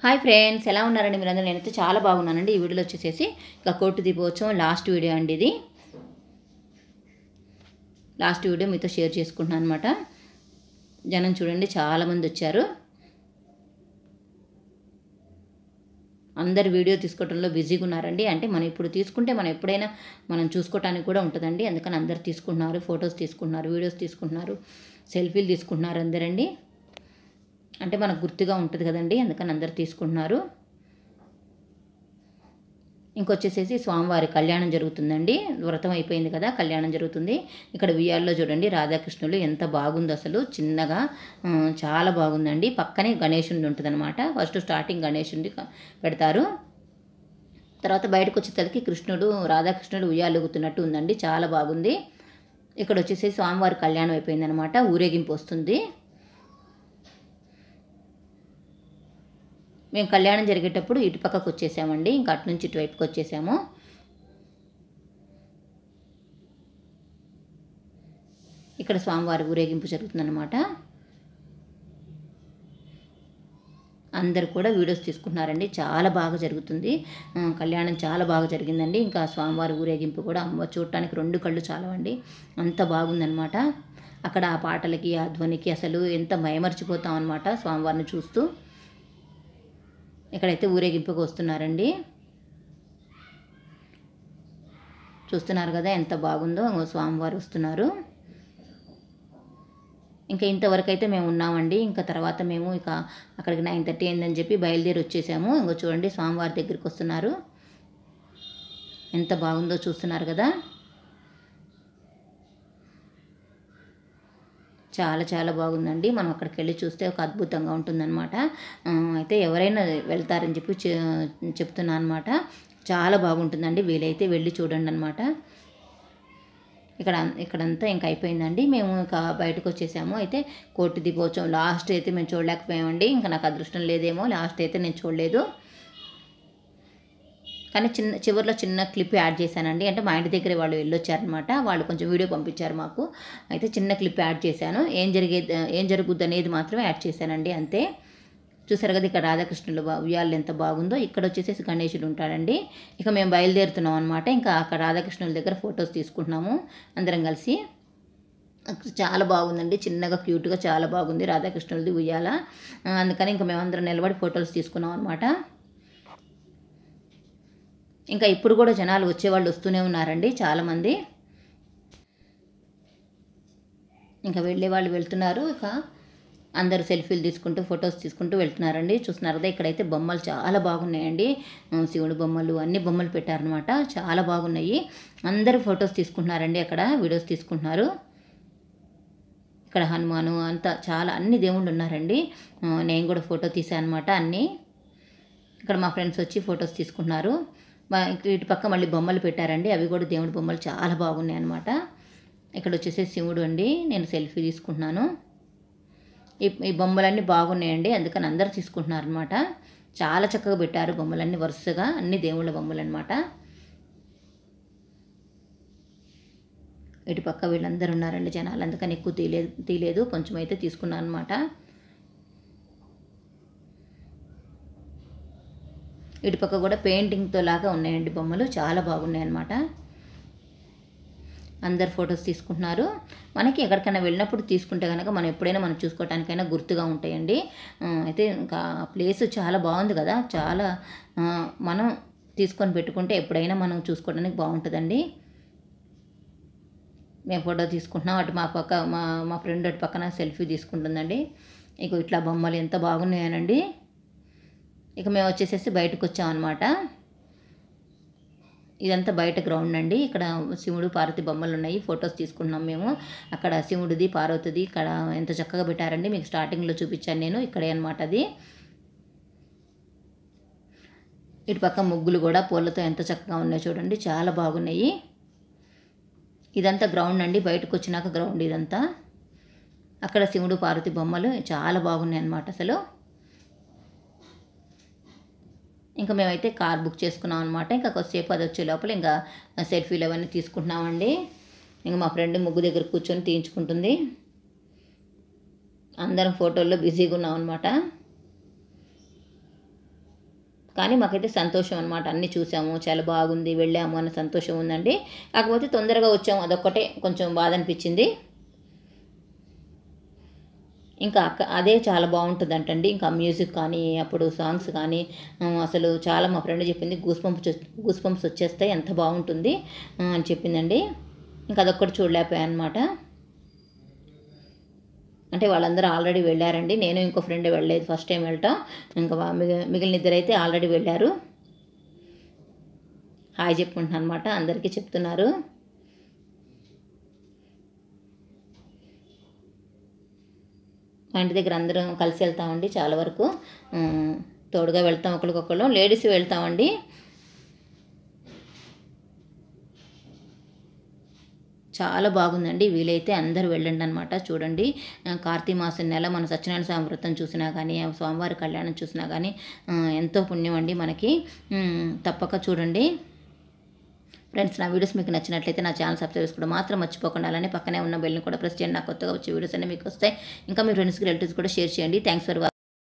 hi friends ఎలా ఉన్నారండి మీరందరూ నేనైతే చాలా బాగున్నానండి ఈ వీడియోలో వచ్చేసేసి ఇక కోర్టు దీపోత్సవం లాస్ట్ వీడియో అండి ఇది లాస్ట్ వీడియో మీతో షేర్ చేసుకుంటున్నాను అనమాట జనం చూడండి చాలామంది వచ్చారు అందరు వీడియో తీసుకోవడంలో బిజీగా ఉన్నారండి అంటే మనం ఇప్పుడు తీసుకుంటే మనం ఎప్పుడైనా మనం చూసుకోవటానికి కూడా ఉంటుందండి అందుకని అందరు తీసుకుంటున్నారు ఫొటోస్ తీసుకుంటున్నారు వీడియోస్ తీసుకుంటున్నారు సెల్ఫీలు తీసుకుంటున్నారు అందరండి అంటే మనకు గుర్తుగా ఉంటుంది కదండి అందుకని అందరు తీసుకుంటున్నారు ఇంకొచ్చేసేసి స్వామివారి కళ్యాణం జరుగుతుందండి వ్రతం అయిపోయింది కదా కళ్యాణం జరుగుతుంది ఇక్కడ వియ్యాల్లో చూడండి రాధాకృష్ణులు ఎంత బాగుందో అసలు చిన్నగా ఆ, చాలా బాగుందండి పక్కనే గణేశుని ఉంటుంది అనమాట ఫస్ట్ స్టార్టింగ్ గణేశుని పెడతారు తర్వాత బయటకు వచ్చేసరికి కృష్ణుడు రాధాకృష్ణుడు ఉయ్యాలుగుతున్నట్టు ఉందండి చాలా బాగుంది ఇక్కడ వచ్చేసి స్వామివారి కళ్యాణం అయిపోయిందనమాట ఊరేగింపు వస్తుంది మేము కళ్యాణం జరిగేటప్పుడు ఇటు పక్కకు వచ్చేసామండి ఇంకా అటు నుంచి ఇటువైపుకి వచ్చేసాము ఇక్కడ స్వామివారి ఊరేగింపు జరుగుతుందన్నమాట అందరు కూడా వీడియోస్ తీసుకుంటున్నారండి చాలా బాగా జరుగుతుంది ఆ, కళ్యాణం చాలా బాగా జరిగిందండి ఇంకా స్వామివారి ఊరేగింపు కూడా అమ్మ చూడటానికి రెండు కళ్ళు చాలవండి అంత బాగుందన్నమాట అక్కడ ఆ పాటలకి ఆ ధ్వనికి అసలు ఎంత మయమర్చిపోతాం అనమాట స్వామివారిని చూస్తూ ఇక్కడైతే ఊరేగింపుకు వస్తున్నారండి చూస్తున్నారు కదా ఎంత బాగుందో ఇంకో స్వామివారు వస్తున్నారు ఇంకా ఇంతవరకు అయితే మేము ఉన్నామండి ఇంకా తర్వాత మేము ఇక అక్కడికి నైన్ థర్టీ అయిందని చెప్పి బయలుదేరి వచ్చేసాము ఇంకో చూడండి స్వామివారి దగ్గరికి వస్తున్నారు ఎంత బాగుందో చూస్తున్నారు కదా చాలా చాలా బాగుందండి మనం అక్కడికి వెళ్ళి చూస్తే ఒక అద్భుతంగా ఉంటుందన్నమాట ఆ, అయితే ఎవరైనా వెళ్తారని చెప్పి చె- చెప్తున్నాను అనమాట చాలా బాగుంటుందండి వీలైతే వెళ్ళి చూడండి అనమాట ఇక్కడ ఇక్కడంతా ఇంకా అయిపోయిందండి మేము ఇంకా బయటకు వచ్చేసాము అయితే కోర్టు దీపోత్సవం లాస్ట్ అయితే మేము చూడలేకపోయామండి ఇంకా నాకు అదృష్టం లేదేమో లాస్ట్ అయితే నేను చూడలేదు కానీ చిన్న చివరిలో చిన్న క్లిప్ యాడ్ చేశానండి అంటే మా ఇంటి దగ్గర వాళ్ళు వెళ్ళొచ్చారనమాట వాళ్ళు కొంచెం వీడియో పంపించారు మాకు అయితే చిన్న క్లిప్ యాడ్ చేశాను ఏం జరిగే ఏం జరుగుద్ది అనేది మాత్రమే యాడ్ చేశానండి అంతే చూసారు కదా ఇక్కడ రాధాకృష్ణులు బా- ఉయ్యాలు ఎంత బాగుందో ఇక్కడ వచ్చేసేసి గణేశుడు ఉంటాడండి ఇక మేము బయలుదేరుతున్నాం అనమాట ఇంకా అక్కడ రాధాకృష్ణుల దగ్గర ఫొటోస్ తీసుకుంటున్నాము అందరం కలిసి అక్కడ చాలా బాగుందండి చిన్నగా క్యూట్గా చాలా బాగుంది రాధాకృష్ణులది ఉయ్యాల ఆ, అందుకని ఇంకా మేమందరం నిలబడి ఫొటోస్ తీసుకున్నాం అనమాట ఇంకా ఇప్పుడు కూడా జనాలు వచ్చేవాళ్ళు వస్తూనే ఉన్నారండి చాలామంది ఇంకా వెళ్ళే వాళ్ళు వెళ్తున్నారు ఇక అందరూ సెల్ఫీలు తీసుకుంటూ ఫొటోస్ తీసుకుంటూ వెళ్తున్నారండి చూస్తున్నారు కదా ఇక్కడైతే బొమ్మలు చాలా బాగున్నాయండి ఆ, శివుడి బొమ్మలు అన్ని బొమ్మలు పెట్టారనమాట చాలా బాగున్నాయి అందరూ ఫొటోస్ తీసుకుంటున్నారండి అక్కడ వీడియోస్ తీసుకుంటున్నారు ఇక్కడ హనుమాను అంతా చాలా అన్ని దేవుళ్ళు ఉన్నారండి ఆ, నేను కూడా ఫోటో తీసాను అనమాట అన్నీ ఇక్కడ మా ఫ్రెండ్స్ వచ్చి ఫొటోస్ తీసుకుంటున్నారు మా ఇటు పక్క మళ్ళీ బొమ్మలు పెట్టారండి అవి కూడా దేవుడి బొమ్మలు చాలా బాగున్నాయి అనమాట ఇక్కడ వచ్చేసి శివుడు అండి నేను సెల్ఫీ తీసుకుంటున్నాను ఈ ఈ బొమ్మలన్నీ బాగున్నాయండి అందుకని అందరూ తీసుకుంటున్నారు అనమాట చాలా చక్కగా పెట్టారు బొమ్మలన్నీ వరుసగా అన్ని దేవుళ్ళ బొమ్మలు అనమాట ఇటు పక్క వీళ్ళందరూ ఉన్నారండి జనాలు అందుకని ఎక్కువ తీయలేదు తీయలేదు కొంచెం అయితే తీసుకున్నాను అనమాట ఇటు పక్క కూడా పెయింటింగ్తో లాగా ఉన్నాయండి బొమ్మలు చాలా బాగున్నాయి అన్నమాట అందరు ఫొటోస్ తీసుకుంటున్నారు మనకి ఎక్కడికైనా వెళ్ళినప్పుడు తీసుకుంటే కనుక మనం ఎప్పుడైనా మనం చూసుకోవటానికైనా గుర్తుగా ఉంటాయండి ఆ, అయితే ఇంకా ప్లేస్ చాలా బాగుంది కదా చాలా ఆ, మనం తీసుకొని పెట్టుకుంటే ఎప్పుడైనా మనం చూసుకోవడానికి బాగుంటుందండి మేము ఫోటో తీసుకుంటున్నాం అటు మా పక్క మా మా ఫ్రెండ్ అటు పక్కన సెల్ఫీ తీసుకుంటుందండి ఇక ఇట్లా బొమ్మలు ఎంత బాగున్నాయనండి ఇక మేము వచ్చేసేసి బయటకు వచ్చామన్నమాట ఇదంతా బయట గ్రౌండ్ అండి ఇక్కడ శివుడు పార్వతి బొమ్మలు ఉన్నాయి ఫొటోస్ తీసుకున్నాం మేము అక్కడ శివుడిది పార్వతిది ఇక్కడ ఎంత చక్కగా పెట్టారండి మీకు స్టార్టింగ్లో చూపించాను నేను ఇక్కడే అనమాట అది ఇటు పక్క ముగ్గులు కూడా పూలతో ఎంత చక్కగా ఉన్నాయో చూడండి చాలా బాగున్నాయి ఇదంతా గ్రౌండ్ అండి బయటకు వచ్చినాక గ్రౌండ్ ఇదంతా అక్కడ శివుడు పార్వతి బొమ్మలు చాలా బాగున్నాయి అన్నమాట అసలు ఇంకా మేమైతే కార్ బుక్ చేసుకున్నాం అనమాట ఇంకా కొద్దిసేపు అది వచ్చే లోపల ఇంకా సెల్ఫీలు అవన్నీ తీసుకుంటున్నామండి ఇంకా మా ఫ్రెండ్ ముగ్గు దగ్గర కూర్చొని తీయించుకుంటుంది అందరం ఫోటోల్లో బిజీగా ఉన్నాం అనమాట కానీ మాకైతే సంతోషం అనమాట అన్నీ చూసాము చాలా బాగుంది వెళ్ళాము అన్న సంతోషం ఉందండి కాకపోతే తొందరగా వచ్చాము అదొక్కటే కొంచెం బాధ అనిపించింది ఇంకా అక్క అదే చాలా బాగుంటుంది అంటండి ఇంకా మ్యూజిక్ కానీ అప్పుడు సాంగ్స్ కానీ ఆ, అసలు చాలా మా ఫ్రెండ్ చెప్పింది గూస్ పంప్స్ గూస్ పంప్స్ వచ్చేస్తాయి ఎంత బాగుంటుంది ఆ, అని చెప్పిందండి ఇంకా అదొక్కటి చూడలేకపోయాను అనమాట అంటే వాళ్ళందరూ ఆల్రెడీ వెళ్ళారండి నేను ఇంకో ఫ్రెండ్ వెళ్ళలేదు ఫస్ట్ టైం వెళ్ళటం ఇంకా వా- మిగి- మిగిలిన ఇద్దరు అయితే ఆల్రెడీ వెళ్ళారు హాయ్ చెప్పుకుంటున్నాను అనమాట అందరికీ చెప్తున్నారు మా ఇంటి దగ్గర అందరం కలిసి వెళ్తామండి చాలా వరకు ఉమ్, తోడుగా వెళ్తాం ఒకరికొకళ్ళు లేడీస్ వెళ్తామండి చాలా బాగుందండి వీలైతే అందరూ వెళ్ళండి అనమాట చూడండి ఆ, కార్తీక మాసం నెల మన సత్యనారాయణ స్వామి వ్రతం చూసినా కానీ ఆ స్వామివారి కళ్యాణం చూసినా కానీ ఆ, ఎంతో పుణ్యం అండి మనకి ఉమ్, తప్పక చూడండి ఫ్రెండ్స్ నా వీడియోస్ మీకు నచ్చినట్లయితే నా ఛానల్ సబ్స్క్రైబ్ చేసుకోవడం మాత్రం మర్చిపోకుండా అలానే పక్కనే ఉన్న బెల్ని కూడా ప్రెస్ చేయండి నా కొత్తగా వచ్చే వీడియోస్ అన్నీ మీకు వస్తాయి ఇంకా మీ ఫ్రెండ్స్కి రిలేటివ్స్ కూడా షేర్ చేయండి థ్యాంక్స్ ఫర్